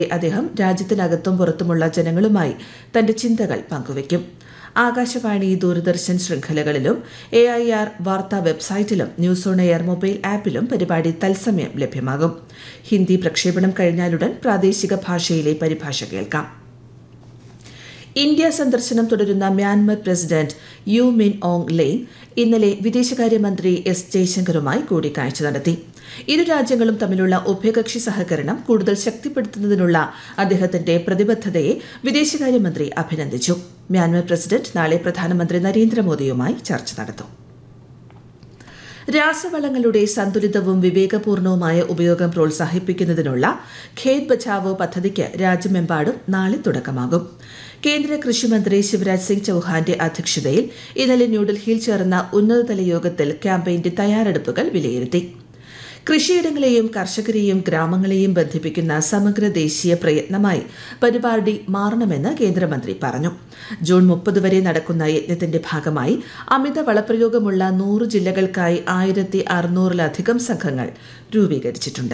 അദ്ദേഹം രാജ്യത്തിനകത്തും പുറത്തുമുള്ള ജനങ്ങളുമായി തന്റെ ചിന്തകൾ പങ്കുവയ്ക്കും ആകാശവാണി ദൂരദർശൻ ശൃംഖലകളിലും എ ഐ ആർ വാർത്താ വെബ്സൈറ്റിലും ന്യൂസ് ഓൺ എയർ മൊബൈൽ ആപ്പിലും പരിപാടി തത്സമയം ലഭ്യമാകും ഹിന്ദി പ്രക്ഷേപണം കഴിഞ്ഞാലുടൻ പ്രാദേശിക ഭാഷയിലെ പരിഭാഷ കേൾക്കാം ഇന്ത്യ സന്ദർശനം തുടരുന്ന Myanmar president U Min Aung Hlaing ഇന്നലെ വിദേശകാര്യമന്ത്രി എസ് ജയശങ്കറുമായി കൂടിക്കാഴ്ച നടത്തി ഇരു രാജ്യങ്ങളും തമ്മിലുള്ള ഉഭയകക്ഷി സഹകരണം കൂടുതൽ ശക്തിപ്പെടുത്തുന്നതിനുള്ള അദ്ദേഹത്തിന്റെ പ്രതിബദ്ധതയെ വിദേശകാര്യമന്ത്രി അഭിനന്ദിച്ചു മ്യാൻമർ പ്രസിഡന്റ് നാളെ പ്രധാനമന്ത്രി നരേന്ദ്രമോദിയുമായി ചർച്ച നടത്തും രാസവളങ്ങളുടെ സന്തുലിതവും വിവേകപൂർണവുമായ ഉപയോഗം പ്രോത്സാഹിപ്പിക്കുന്നതിനുള്ള ഖേത് ബച്ചാവോ പദ്ധതിക്ക് രാജ്യമെമ്പാടും നാളെ തുടക്കമാകും കേന്ദ്ര കൃഷിമന്ത്രി ശിവരാജ് സിംഗ് ചൌഹാന്റെ അധ്യക്ഷതയിൽ ഇന്നലെ ന്യൂഡൽഹിയിൽ ചേർന്ന ഉന്നതതല യോഗത്തിൽ ക്യാമ്പയിന്റെ തയ്യാറെടുപ്പുകൾ വിലയിരുത്തി കൃഷിയിടങ്ങളെയും കർഷകരെയും ഗ്രാമങ്ങളെയും ബന്ധിപ്പിക്കുന്ന സമഗ്ര ദേശീയ പ്രയത്നമായി പരിപാടി മാറണമെന്ന് കേന്ദ്രമന്ത്രി പറഞ്ഞു ജൂൺ മുപ്പത് വരെ നടക്കുന്ന യജ്ഞത്തിന്റെ ഭാഗമായി അമിത വളപ്രയോഗമുള്ള നൂറ് ജില്ലകൾക്കായി ആയിരത്തി അറുന്നൂറിലധികം സംഘങ്ങൾ രൂപീകരിച്ചിട്ടുണ്ട്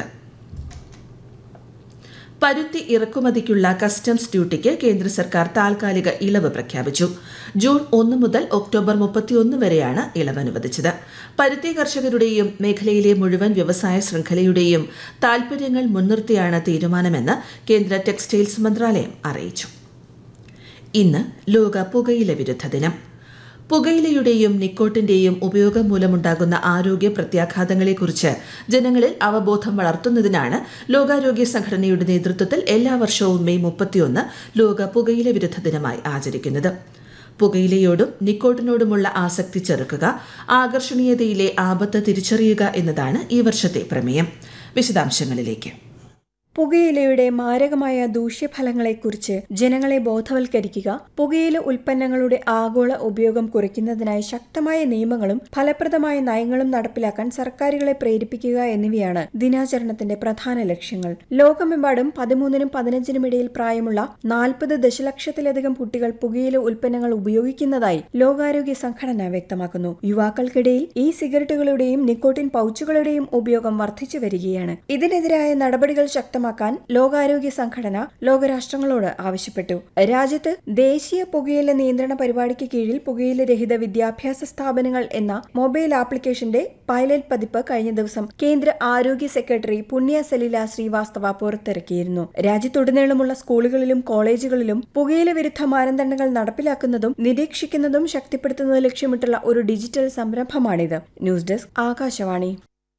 പരുത്തി ഇറക്കുമതിക്കുള്ള കസ്റ്റംസ് ഡ്യൂട്ടിക്ക് കേന്ദ്ര സർക്കാർ താൽക്കാലിക ഇളവ് പ്രഖ്യാപിച്ചു ജൂൺ ഒന്ന് മുതൽ ഒക്ടോബർ മുപ്പത്തിയൊന്ന് വരെയാണ് ഇളവ് അനുവദിച്ചത് പരുത്തി കർഷകരുടെയും മേഖലയിലെ മുഴുവൻ വ്യവസായ ശൃംഖലയുടെയും താൽപര്യങ്ങൾ മുൻനിർത്തിയാണ് തീരുമാനമെന്ന് കേന്ദ്ര ടെക്സ്റ്റൈൽസ് മന്ത്രാലയം അറിയിച്ചു ഇന്ന് ലോക പുകയില വിരുദ്ധ ദിനം പുകയിലയുടെയും നിക്കോട്ടിന്റെയും ഉപയോഗം മൂലമുണ്ടാകുന്ന ആരോഗ്യ പ്രത്യാഘാതങ്ങളെക്കുറിച്ച് ജനങ്ങളിൽ അവബോധം വളർത്തുന്നതിനാണ് ലോകാരോഗ്യ സംഘടനയുടെ നേതൃത്വത്തിൽ എല്ലാ വർഷവും മെയ് മുപ്പത്തിയൊന്ന് ലോക പുകയില വിരുദ്ധ ദിനമായി ആചരിക്കുന്നത് പുകയിലയോടും നിക്കോട്ടിനോടുമുള്ള ആസക്തി ചെറുക്കുക ആകർഷണീയതയിലെ ആപത്ത് തിരിച്ചറിയുക എന്നതാണ് ഈ വർഷത്തെ പ്രമേയം വിശദാംശങ്ങളിലേക്ക് പുകയിലയുടെ മാരകമായ ദൂഷ്യഫലങ്ങളെക്കുറിച്ച് ജനങ്ങളെ ബോധവൽക്കരിക്കുക പുകയില ഉൽപ്പന്നങ്ങളുടെ ആഗോള ഉപയോഗം കുറയ്ക്കുന്നതിനായി ശക്തമായ നിയമങ്ങളും ഫലപ്രദമായ നയങ്ങളും നടപ്പിലാക്കാൻ സർക്കാരുകളെ പ്രേരിപ്പിക്കുക എന്നിവയാണ് ദിനാചരണത്തിന്റെ പ്രധാന ലക്ഷ്യങ്ങൾ ലോകമെമ്പാടും പതിമൂന്നിനും പതിനഞ്ചിനും ഇടയിൽ പ്രായമുള്ള നാൽപ്പത് ദശലക്ഷത്തിലധികം കുട്ടികൾ പുകയില ഉൽപ്പന്നങ്ങൾ ഉപയോഗിക്കുന്നതായി ലോകാരോഗ്യ സംഘടന വ്യക്തമാക്കുന്നു യുവാക്കൾക്കിടയിൽ ഈ സിഗരറ്റുകളുടെയും നിക്കോട്ടിൻ പൌച്ചുകളുടെയും ഉപയോഗം വർദ്ധിച്ചു വരികയാണ് ഇതിനെതിരായ നടപടികൾ ശക്തമാക്കാൻ ശക്തമാക്കാൻ ലോകാരോഗ്യ സംഘടന ലോകരാഷ്ട്രങ്ങളോട് ആവശ്യപ്പെട്ടു രാജ്യത്ത് ദേശീയ പുകയില നിയന്ത്രണ പരിപാടിക്ക് കീഴിൽ പുകയില രഹിത വിദ്യാഭ്യാസ സ്ഥാപനങ്ങൾ എന്ന മൊബൈൽ ആപ്ലിക്കേഷന്റെ പൈലറ്റ് പതിപ്പ് കഴിഞ്ഞ ദിവസം കേന്ദ്ര ആരോഗ്യ സെക്രട്ടറി പുണ്യ സലീല ശ്രീവാസ്തവ പുറത്തിറക്കിയിരുന്നു രാജ്യത്തുടനീളമുള്ള സ്കൂളുകളിലും കോളേജുകളിലും പുകയില വിരുദ്ധ മാനദണ്ഡങ്ങൾ നടപ്പിലാക്കുന്നതും നിരീക്ഷിക്കുന്നതും ശക്തിപ്പെടുത്തുന്നത് ലക്ഷ്യമിട്ടുള്ള ഒരു ഡിജിറ്റൽ സംരംഭമാണിത് ന്യൂസ് ഡെസ്ക് ആകാശവാണി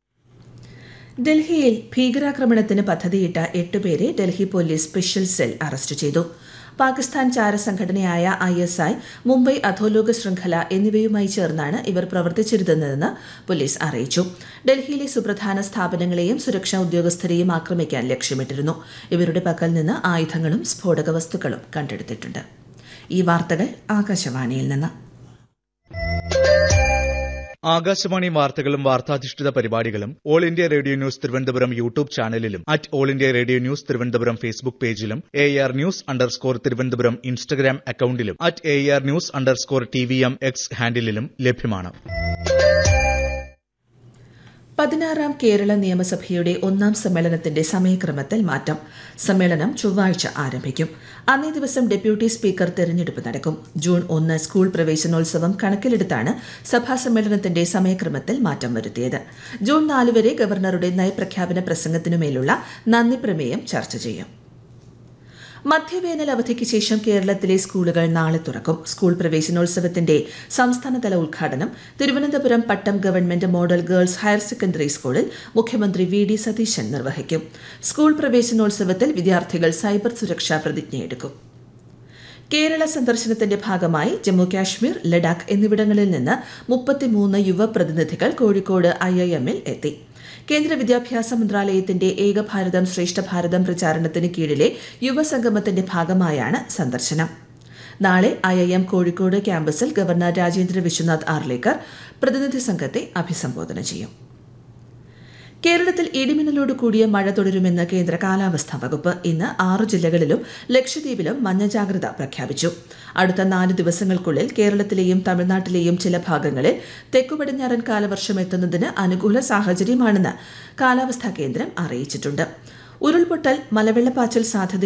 ഡൽഹിയിൽ ഭീകരാക്രമണത്തിന് പദ്ധതിയിട്ട എട്ടുപേരെ Delhi police special cell arrest ചെയ്തു പാകിസ്ഥാൻ ചാരസംഘടനയായ ഐ എസ് ഐ മുംബൈ അധോലോക ശൃംഖല എന്നിവയുമായി ചേർന്നാണ് ഇവർ പ്രവർത്തിച്ചിരുന്നതെന്ന് പോലീസ് അറിയിച്ചു ഡൽഹിയിലെ സുപ്രധാന സ്ഥാപനങ്ങളെയും സുരക്ഷാ ഉദ്യോഗസ്ഥരെയും ആക്രമിക്കാൻ ലക്ഷ്യമിട്ടിരുന്നു ഇവരുടെ പക്കൽ നിന്ന് ആയുധങ്ങളും സ്ഫോടക വസ്തുക്കളും കണ്ടെടുത്തിട്ടുണ്ട് ഈ വാർത്തകൾ ആകാശവാണിയിൽ നിന്ന് ആകാശവാണി വാർത്തകളും വാർത്താധിഷ്ഠിത പരിപാടികളും all India radio news Thiruvananthapuram YouTube ചാനലിലും at all India radio news Thiruvananthapuram Facebook പേജിലും A R news underscore Thiruvananthapuram Instagram അക്കൌണ്ടിലും at A R news underscore T V M X ഹാൻഡിലും ലഭ്യമാണ് പതിനാറാം കേരള നിയമസഭയുടെ ഒന്നാം സമ്മേളനത്തിന്റെ സമയക്രമത്തിൽ മാറ്റം സമ്മേളനം ചൊവ്വാഴ്ച ആരംഭിക്കും അന്നേ ദിവസം ഡെപ്യൂട്ടി സ്പീക്കർ തെരഞ്ഞെടുപ്പ് നടക്കും ജൂൺ ഒന്ന് സ്കൂൾ പ്രവേശനോത്സവം കണക്കിലെടുത്താണ് സഭാ സമ്മേളനത്തിന്റെ സമയക്രമത്തിൽ മാറ്റം വരുത്തിയത് ജൂൺ നാല് വരെ ഗവർണറുടെ നയപ്രഖ്യാപന പ്രസംഗത്തിനുമേലുള്ള നന്ദി പ്രമേയം ചർച്ച ചെയ്യും മധ്യവേനൽ അവധിക്ക് ശേഷം കേരളത്തിലെ സ്കൂളുകൾ നാളെ തുറക്കും സ്കൂൾ പ്രവേശനോത്സവത്തിന്റെ സംസ്ഥാനതല ഉദ്ഘാടനം Thiruvananthapuram Pattom government model girls higher secondary സ്കൂളിൽ മുഖ്യമന്ത്രി വി ഡി സതീശൻ നിർവഹിക്കും സ്കൂൾ പ്രവേശനോത്സവത്തിൽ വിദ്യാർത്ഥികൾ സൈബർ സുരക്ഷാ പ്രതിജ്ഞയെടുക്കും കേരള സന്ദർശനത്തിന്റെ ഭാഗമായി ജമ്മു കാശ്മീർ ലഡാക്ക് എന്നിവിടങ്ങളിൽ നിന്ന് മുപ്പത്തിമൂന്ന് യുവ പ്രതിനിധികൾ കോഴിക്കോട് ഐ ഐ എമ്മിൽ എത്തി കേന്ദ്ര വിദ്യാഭ്യാസ മന്ത്രാലയത്തിന്റെ ഏകഭാരതം ശ്രേഷ്ഠ ഭാരതം പ്രചാരണത്തിന് കീഴിലെ യുവസംഗമത്തിന്റെ ഭാഗമായാണ് സന്ദർശനം നാളെ ഐ ഐ എം കോഴിക്കോട് ക്യാമ്പസിൽ ഗവർണർ രാജേന്ദ്ര വിശ്വനാഥ് ആർലേക്കർ പ്രതിനിധി സംഘത്തെ അഭിസംബോധന ചെയ്യും കേരളത്തിൽ ഇടിമിന്നലോട് കൂടിയ മഴ തുടരുമെന്ന് കേന്ദ്ര കാലാവസ്ഥാ വകുപ്പ് ഇന്ന് ആറു ജില്ലകളിലും ലക്ഷദ്വീപിലും മഞ്ഞ ജാഗ്രത പ്രഖ്യാപിച്ചു അടുത്ത നാല് ദിവസങ്ങൾക്കുള്ളിൽ കേരളത്തിലെയും തമിഴ്നാട്ടിലെയും ചില ഭാഗങ്ങളിൽ തെക്കുപടിഞ്ഞാറൻ കാലവർഷം എത്തുന്നതിന് അനുകൂല സാഹചര്യമാണെന്ന് കാലാവസ്ഥാ കേന്ദ്രം അറിയിച്ചിട്ടുണ്ട് ഉരുൾപൊട്ടൽ മലവെള്ളപ്പാച്ചൽ സാധ്യത